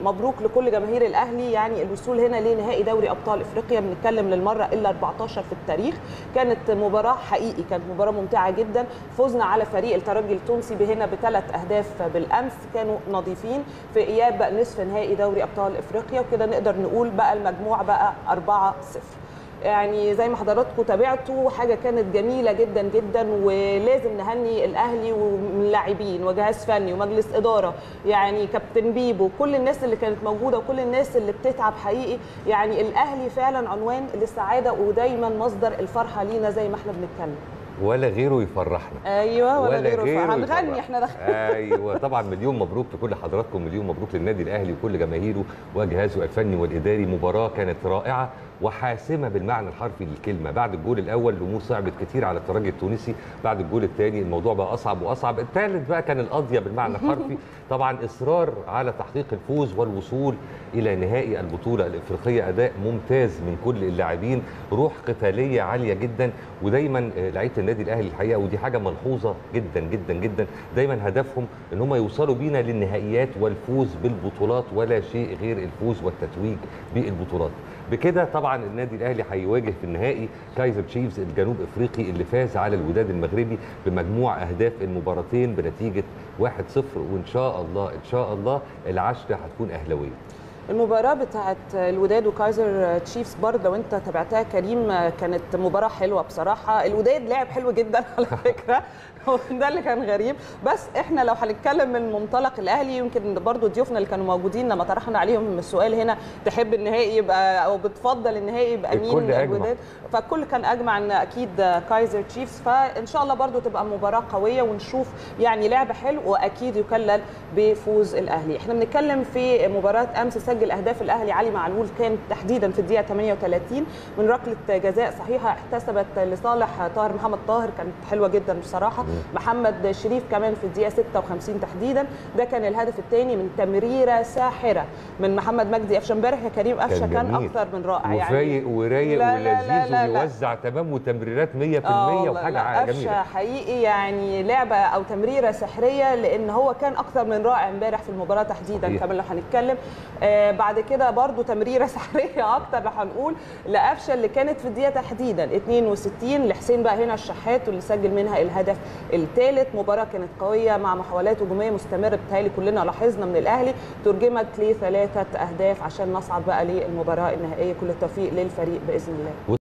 مبروك لكل جماهير الاهلي يعني الوصول هنا لنهائي دوري ابطال افريقيا بنتكلم للمره الا 14 في التاريخ كانت مباراه حقيقي كانت مباراه ممتعه جدا فزنا على فريق الترجي التونسي بهنا بثلاث اهداف بالامس كانوا نظيفين في اياب نصف نهائي دوري ابطال افريقيا وكده نقدر نقول بقى المجموع بقى 4 0 يعني زي ما حضراتكم تابعتوا حاجه كانت جميله جدا جدا ولازم نهني الاهلي واللاعبين وجهاز فني ومجلس اداره يعني كابتن بيبو كل الناس اللي كانت موجوده وكل الناس اللي بتتعب حقيقي يعني الاهلي فعلا عنوان للسعاده ودايما مصدر الفرحه لينا زي ما احنا بنتكلم ولا غيره يفرحنا ايوه ولا, ولا غيره غيره هنغني يفرحنا. احنا داخلين ايوه طبعا مليون مبروك لكل حضراتكم مليون مبروك للنادي الاهلي وكل جماهيره وجهازه الفني والاداري مباراه كانت رائعه وحاسمه بالمعنى الحرفي للكلمه بعد الجول الاول الامور صعبت كتير على الترجي التونسي بعد الجول الثاني الموضوع بقى اصعب واصعب الثالث بقى كان القضيه بالمعنى الحرفي طبعا اصرار على تحقيق الفوز والوصول الى نهائي البطوله الافريقيه اداء ممتاز من كل اللاعبين روح قتاليه عاليه جدا ودايما آه، لعيبه النادي الاهلي الحقيقه ودي حاجه ملحوظه جدا جدا جدا دايما هدفهم ان هم يوصلوا بينا للنهائيات والفوز بالبطولات ولا شيء غير الفوز والتتويج بالبطولات بكده طبعا النادي الاهلي هيواجه في النهائي كايزر تشيفز الجنوب افريقي اللي فاز على الوداد المغربي بمجموع اهداف المباراتين بنتيجه 1-0 وان شاء الله ان شاء الله العشره هتكون اهلاويه المباراة بتاعت الوداد وكايزر تشيفز برضه لو انت تابعتها كريم كانت مباراة حلوة بصراحة الوداد لعب حلو جدا على فكرة هو ده اللي كان غريب بس احنا لو هنتكلم من منطلق الاهلي يمكن برضه ضيوفنا اللي كانوا موجودين لما طرحنا عليهم السؤال هنا تحب النهائي يبقى او بتفضل النهائي يبقى مين الكل أجمع. الوداد فالكل كان اجمع ان اكيد كايزر تشيفز فان شاء الله برضو تبقى مباراه قويه ونشوف يعني لعب حلو واكيد يكلل بفوز الاهلي احنا بنتكلم في مباراه امس سجل اهداف الاهلي علي معلول كان تحديدا في الدقيقه 38 من ركله جزاء صحيحه احتسبت لصالح طاهر محمد طاهر كانت حلوه جدا بصراحه محمد شريف كمان في الدقيقه 56 تحديدا ده كان الهدف الثاني من تمريره ساحره من محمد مجدي قفشه امبارح يا كريم قفشه كان جميل. اكثر من رائع وفايق ورايق لا لا لا ولذيذ لا لا. ويوزع تمام وتمريرات 100% آه والله، وحاجه لا، ع- قفشه جميله حقيقي يعني لعبه او تمريره سحريه لان هو كان اكثر من رائع امبارح في المباراه تحديدا صحيح. كمان لو هنتكلم آه بعد كده برضو تمريره سحريه اكتر لو هنقول لقفشه اللي كانت في الدقيقه تحديدا 62 لحسين بقى هنا الشحات واللي سجل منها الهدف الثالث مباراه كانت قويه مع محاولات هجوميه مستمره بتهيألي كلنا لاحظنا من الاهلي ترجمت لثلاثه اهداف عشان نصعد بقى للمباراه النهائيه كل التوفيق للفريق باذن الله